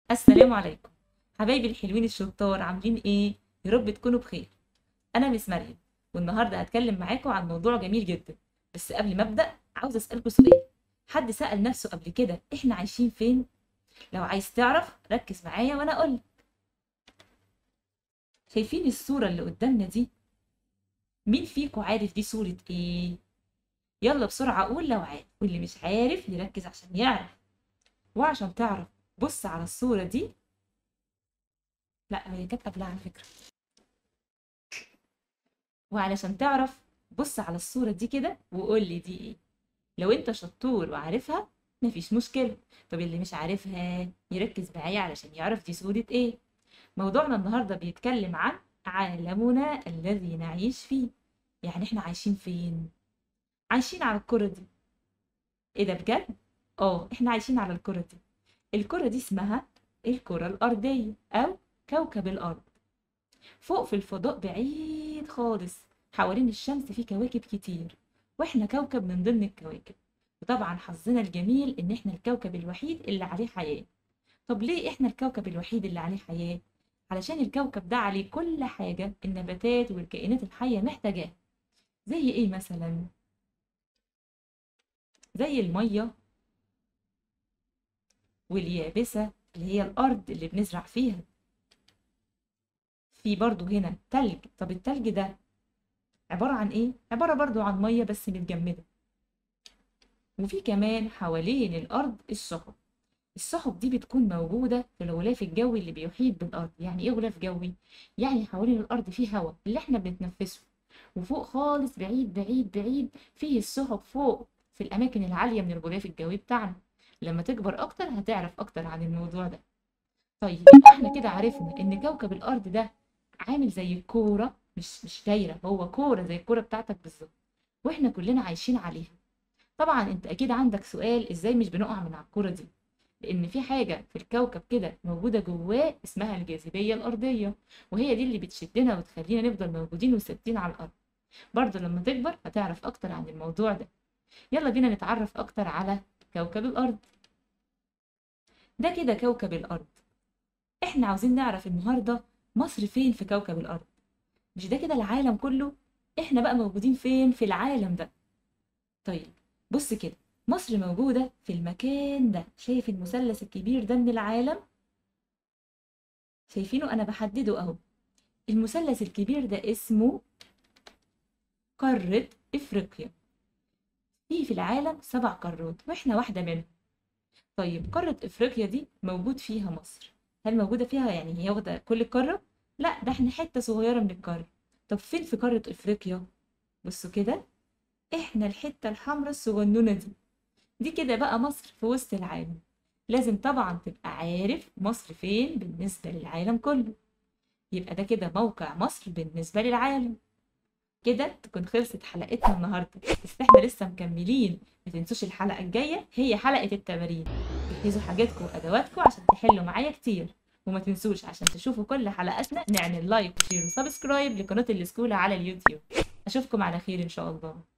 السلام عليكم حبايبي الحلوين الشطار عاملين ايه يا رب تكونوا بخير انا مس مريم والنهارده هتكلم معاكم عن موضوع جميل جدا بس قبل ما ابدا عاوز اسالكم سؤال حد سال نفسه قبل كده احنا عايشين فين لو عايز تعرف ركز معايا وانا اقول شايفين الصوره اللي قدامنا دي مين فيكم عارف دي صوره ايه يلا بسرعه قول لو عارف واللي مش عارف يركز عشان يعرف وعشان تعرف بص على الصورة دي لا هي كانت قبلها على فكرة وعلشان تعرف بص على الصورة دي كده وقول لي دي ايه لو انت شطور وعارفها مفيش مشكلة طب اللي مش عارفها يركز معايا علشان يعرف دي صورة ايه موضوعنا النهاردة بيتكلم عن عالمنا الذي نعيش فيه يعني احنا عايشين فين عايشين على الكرة دي ايه ده بجد اه احنا عايشين على الكرة دي الكرة دي اسمها الكرة الأرضية أو كوكب الأرض فوق في الفضاء بعيد خالص حوالين الشمس في كواكب كتير واحنا كوكب من ضمن الكواكب وطبعا حظنا الجميل ان احنا الكوكب الوحيد اللي عليه حياة طب ليه احنا الكوكب الوحيد اللي عليه حياة علشان الكوكب ده عليه كل حاجة النباتات والكائنات الحية محتاجاها زي ايه مثلا زي المية واليابسة اللي هي الأرض اللي بنزرع فيها في برضو هنا تلج طب التلج ده عبارة عن إيه؟ عبارة برضو عن مية بس متجمدة وفي كمان حوالين الأرض السحب السحب دي بتكون موجودة في الغلاف الجوي اللي بيحيط بالأرض يعني إيه غلاف جوي؟ يعني حوالين الأرض فيه هواء اللي إحنا بنتنفسه وفوق خالص بعيد بعيد بعيد فيه السحب فوق في الأماكن العالية من الغلاف الجوي بتاعنا لما تكبر اكتر هتعرف اكتر عن الموضوع ده طيب يبقى احنا كده عرفنا ان كوكب الارض ده عامل زي الكوره مش مش دايره هو كوره زي الكوره بتاعتك بالظبط واحنا كلنا عايشين عليها طبعا انت اكيد عندك سؤال ازاي مش بنقع من على الكوره دي لان في حاجه في الكوكب كده موجوده جواه اسمها الجاذبيه الارضيه وهي دي اللي بتشدنا وتخلينا نفضل موجودين وثابتين على الارض برضه لما تكبر هتعرف اكتر عن الموضوع ده يلا بينا نتعرف اكتر على كوكب الأرض ده كده كوكب الأرض إحنا عاوزين نعرف النهاردة مصر فين في كوكب الأرض مش ده كده العالم كله إحنا بقى موجودين فين في العالم ده طيب بص كده مصر موجودة في المكان ده شايف المثلث الكبير ده من العالم شايفينه أنا بحدده أهو المثلث الكبير ده اسمه قارة إفريقيا في في العالم سبع قارات واحنا واحدة منهم طيب قارة افريقيا دي موجود فيها مصر هل موجودة فيها يعني هي واخدة كل القارة؟ لا ده احنا حتة صغيرة من القارة طب فين في قارة افريقيا؟ بصوا كده احنا الحتة الحمراء الصغنونة دي دي كده بقى مصر في وسط العالم لازم طبعا تبقى عارف مصر فين بالنسبة للعالم كله يبقى ده كده موقع مصر بالنسبة للعالم كده تكون خلصت حلقتنا النهارده بس احنا لسه مكملين ما تنسوش الحلقه الجايه هي حلقه التمارين جهزوا حاجاتكم وادواتكم عشان تحلوا معايا كتير وما تنسوش عشان تشوفوا كل حلقاتنا نعمل لايك وشير وسبسكرايب لقناه السكولا على اليوتيوب اشوفكم على خير ان شاء الله